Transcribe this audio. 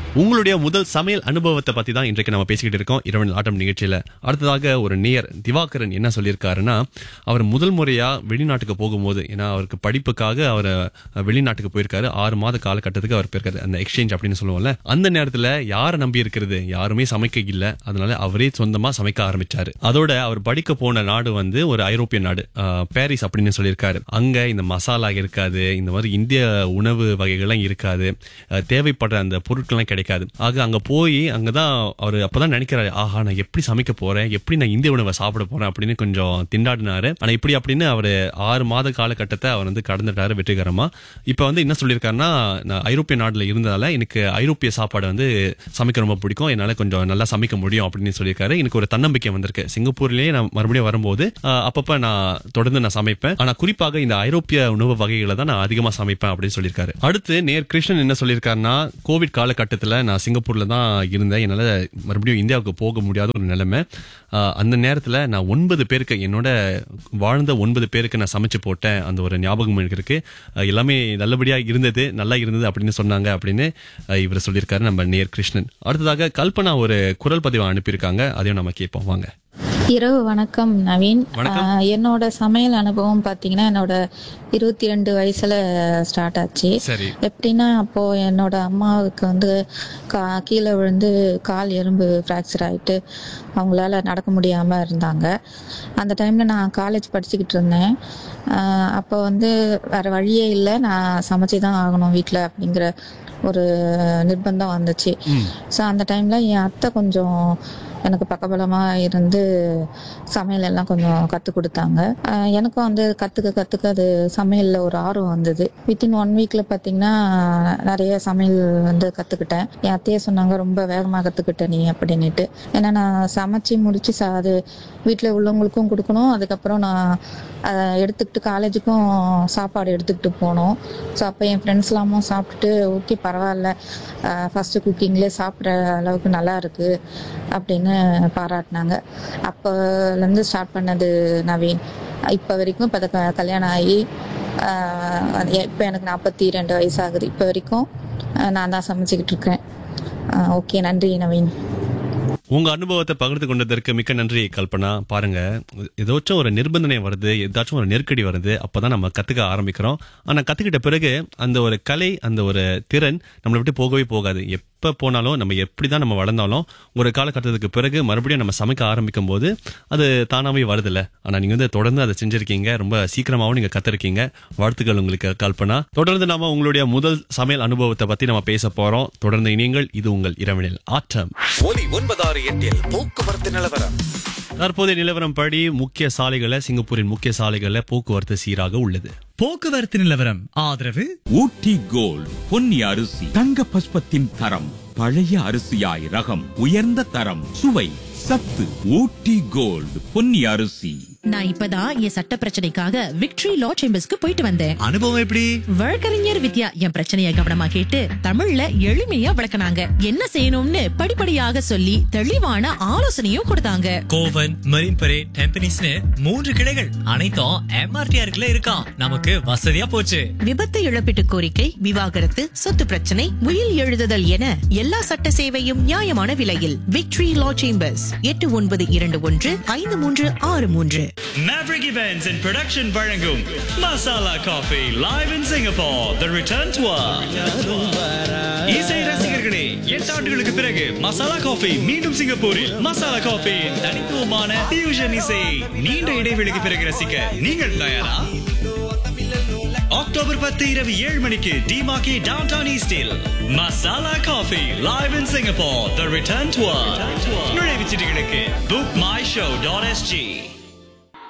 உங்களுடைய முதல் சமையல் அனுபவத்தை பத்தி தான் இன்றைக்கு நம்ம பேசிக்கிட்டு இருக்கோம் இரவு ஆட்டம் நிகழ்ச்சியில அடுத்ததாக ஒரு நேயர் திவாகரன் என்ன சொல்லியிருக்காருன்னா அவர் முதல் முறையா வெளிநாட்டுக்கு போகும்போது ஏன்னா அவருக்கு படிப்புக்காக அவர் வெளிநாட்டுக்கு போயிருக்காரு ஆறு மாத காலகட்டத்துக்கு அவர் போயிருக்காரு அந்த எக்ஸ்சேஞ்ச் அப்படின்னு சொல்லுவோம்ல அந்த நேரத்துல யாரை நம்பி இருக்கிறது யாருமே சமைக்க இல்ல அதனால அவரே சொந்தமா சமைக்க ஆரம்பிச்சாரு அதோட அவர் படிக்க போன நாடு வந்து ஒரு ஐரோப்பிய நாடு ஆஹ், பாரிஸ் அப்படின்னு சொல்லியிருக்காரு அங்க இந்த மசாலா இருக்காது இந்த மாதிரி இந்திய உணவு வகைகள்லாம் இருக்காது அஹ், தேவைப்படுற அந்த பொருட்கள்லாம் கிடைக்காது ஆக அங்க போய் அங்கதான் அவர் அப்பதான் நினைக்கிறாரு ஆஹா நான் எப்படி சமைக்க போறேன் எப்படி நான் இந்திய உணவை சாப்பிட போறேன் அப்படின்னு கொஞ்சம் திண்டாடினாரு ஆனா இப்படி அப்படின்னு அவர் ஆறு மாத காலகட்டத்தை அவர் வந்து கடந்துட்டாரு வெற்றிகரமா இப்ப வந்து என்ன சொல்லியிருக்காருன்னா நான் ஐரோப்பிய நாடுல இருந்ததால எனக்கு ஐரோப்பிய சாப்பாடு வந்து சமைக்க ரொம்ப பிடிக்கும் என்னால கொஞ்சம் நல்லா சமைக்க முடியும் அப்படின்னு சொல்லியிருக்காரு எனக்கு ஒரு தன்னம்பிக்கை வந்திருக்கு சிங்கப்பூர்லயே நான் மறுபடியும் வரும்போது ஆஹ், அப்பப்ப நான் தொடர்ந்து நான் சமைப்பேன் ஆனா குறிப்பாக இந்த ஐரோப்பிய உணவு வகைகளை தான் நான் அதிகமா சமைப்பேன் அப்படின்னு சொல்லியிருக்காரு அடுத்து நேர் கிருஷ்ணன் என்ன சொல்லியிருக்காருன்னா கோவிட் காலகட்டத்துல நான் சிங்கப்பூர்ல தான் இருந்தேன் என்னால மறுபடியும் இந்தியாவுக்கு போக முடியாத ஒரு நிலைமை ஆஹ், அந்த நேரத்துல நான் ஒன்பது பேருக்கு என்னோட வாழ்ந்த ஒன்பது பேருக்கு நான் சமைச்சு போட்டேன் அந்த ஒரு ஞாபகம் எனக்கு இருக்கு ஆஹ், எல்லாமே நல்லபடியா இருந்தது நல்லா இருந்தது அப்படின்னு சொன்னாங்க அப்படின்னு ஆஹ், இவர் சொல்லியிருக்காரு நம்ம நேர் கிருஷ்ணன் அடுத்ததாக கல்பனா ஒரு குரல் பதிவை அனுப்பியிருக்காங்க அதையும் நம்ம கேட்போம் வாங்க இரவு வணக்கம் நவீன் வணக்கம். ஆஹ் என்னோட சமையல் அனுபவம் பார்த்தீங்கன்னா என்னோட இருபத்தி ரெண்டு வயசுல ஸ்டார்ட் ஆச்சு சரி எப்படின்னா அப்போ என்னோட அம்மாவுக்கு வந்து கா கீழே விழுந்து கால் எலும்பு ஃப்ராக்சர் ஆயிட்டு அவங்களால நடக்க முடியாம இருந்தாங்க அந்த டைம்ல நான் காலேஜ் படிச்சுக்கிட்டு இருந்தேன் ஆஹ் அப்போ வந்து வேற வழியே இல்லை நான் சமைச்சு தான் ஆகணும் வீட்டில் அப்படிங்கிற ஒரு நிர்பந்தம் வந்துச்சு ம் ஸோ அந்த டைமில் என் அத்தை கொஞ்சம் எனக்கு பக்கபலமாக இருந்து சமையல் எல்லாம் கொஞ்சம் கற்றுக் கொடுத்தாங்க ஆஹ் எனக்கும் வந்து கற்றுக்க கற்றுக்க அது சமையலில் ஒரு ஆர்வம் வந்தது வித்தின் ஒன் வீக்கில் பார்த்தீங்கன்னா நிறைய சமையல் வந்து கற்றுக்கிட்டேன் என் அத்தையே சொன்னாங்க ரொம்ப வேகமாக கற்றுக்கிட்ட நீ அப்படின்னுட்டு ஏன்னா நான் சமைச்சு முடிச்சு சா அது வீட்டில் உள்ளவங்களுக்கும் கொடுக்கணும் அதுக்கப்புறம் நான் அதை எடுத்துக்கிட்டு காலேஜுக்கும் சாப்பாடு எடுத்துக்கிட்டு போனோம் ஸோ அப்போ என் ஃப்ரெண்ட்ஸ்லாமும் சாப்பிட்டுட்டு ஓகே பரவாயில்ல ஃபஸ்ட்டு குக்கிங்லேயே சாப்பிட்ற அளவுக்கு நல்லா இருக்கு அப்படின்னு பாராட்டினாங்க அப்போலேருந்து ஸ்டார்ட் பண்ணது நவீன் இப்போ வரைக்கும் இப்போ க கல்யாணம் ஆகி இப்போ எனக்கு நாற்பத்தி ரெண்டு வயசு ஆகுது இப்போ வரைக்கும் ஆஹ் நான் தான் சமைச்சிக்கிட்டு இருக்கேன் ஓகே நன்றி நவீன் உங்க அனுபவத்தை பகிர்ந்து கொண்டதற்கு மிக்க நன்றி கல்பனா பாருங்க ஏதாச்சும் ஒரு நிர்பந்தனை வருது ஏதாச்சும் ஒரு நெருக்கடி வருது அப்பதான் நம்ம கத்துக்க ஆரம்பிக்கிறோம் ஆனா கத்துக்கிட்ட பிறகு அந்த ஒரு கலை அந்த ஒரு திறன் நம்மளை விட்டு போகவே போகாது எப்ப போனாலும் நம்ம எப்படிதான் நம்ம வளர்ந்தாலும் ஒரு காலகட்டத்துக்கு பிறகு மறுபடியும் நம்ம சமைக்க ஆரம்பிக்கும் போது அது தானாவே வருதுல்ல ஆனா நீங்க வந்து தொடர்ந்து அதை செஞ்சிருக்கீங்க ரொம்ப சீக்கிரமாவும் நீங்க கத்திருக்கீங்க வாழ்த்துக்கள் உங்களுக்கு கல்பனா தொடர்ந்து நாம உங்களுடைய முதல் சமையல் அனுபவத்தை பத்தி நம்ம பேச போறோம் தொடர்ந்து இணையங்கள் இது உங்கள் இரவனில் ஆட்டம் ஒலி ஒன்பதாறு எட்டில் போக்குவரத்து நிலவரம் தற்போதைய நிலவரம் படி முக்கிய சாலைகளை சிங்கப்பூரின் முக்கிய சாலைகள்ல போக்குவரத்து சீராக உள்ளது போக்குவரத்து நிலவரம் ஆதரவு ஊட்டி கோல்ட் பொன்னி அரிசி தங்க பஸ்பத்தின் தரம் பழைய அரிசியாய் ரகம் உயர்ந்த தரம் சுவை சத்து ஊட்டி கோல்ட் பொன்னி அரிசி நான் இப்பதான் என் சட்ட பிரச்சனைக்காக விக்டரி லா சேம்பர்ஸ்க்கு போயிட்டு வந்தேன் அனுபவம் எப்படி வழக்கறிஞர் வித்யா என் பிரச்சனைய கவனமா கேட்டு தமிழ்ல எளிமையா விளக்குனாங்க என்ன செய்யணும்னு படிப்படியாக சொல்லி தெளிவான ஆலோசனையும் கொடுத்தாங்க கோவன் மரீன் பரேட் டெம்பனிஸ்னு மூன்று கிளைகள் அனைத்தும் எம்ஆர்டிஆருக்குள்ள இருக்கான் நமக்கு வசதியா போச்சு விபத்து இழப்பீட்டு கோரிக்கை விவாகரத்து சொத்து பிரச்சனை உயில் எழுதுதல் என எல்லா சட்ட சேவையும் நியாயமான விலையில் விக்டரி லா சேம்பர்ஸ் எட்டு ஒன்பது இரண்டு ஒன்று ஐந்து மூன்று ஆறு மூன்று Maverick Events and Production வழங்கும் masala coffee live in Singapore the return tour இசை ரசிகர்களே எட்டு ஆண்டுகளுக்கு பிறகு மசாலா காஃபி மீண்டும் சிங்கப்பூரில் மசாலா காஃபி தனித்துவமான fusion இசை நீண்ட இடைவெளிக்கு பிறகு ரசிக்க நீங்கள் தயாரா அக்டோபர் பத்து இரவு ஏழு மணிக்கு டிமாக்கி டவுன் டவுன் ஈஸ்டில் masala coffee live in Singapore the return tour நுழைவுச் சீட்டுகளுக்கு book my show dot SG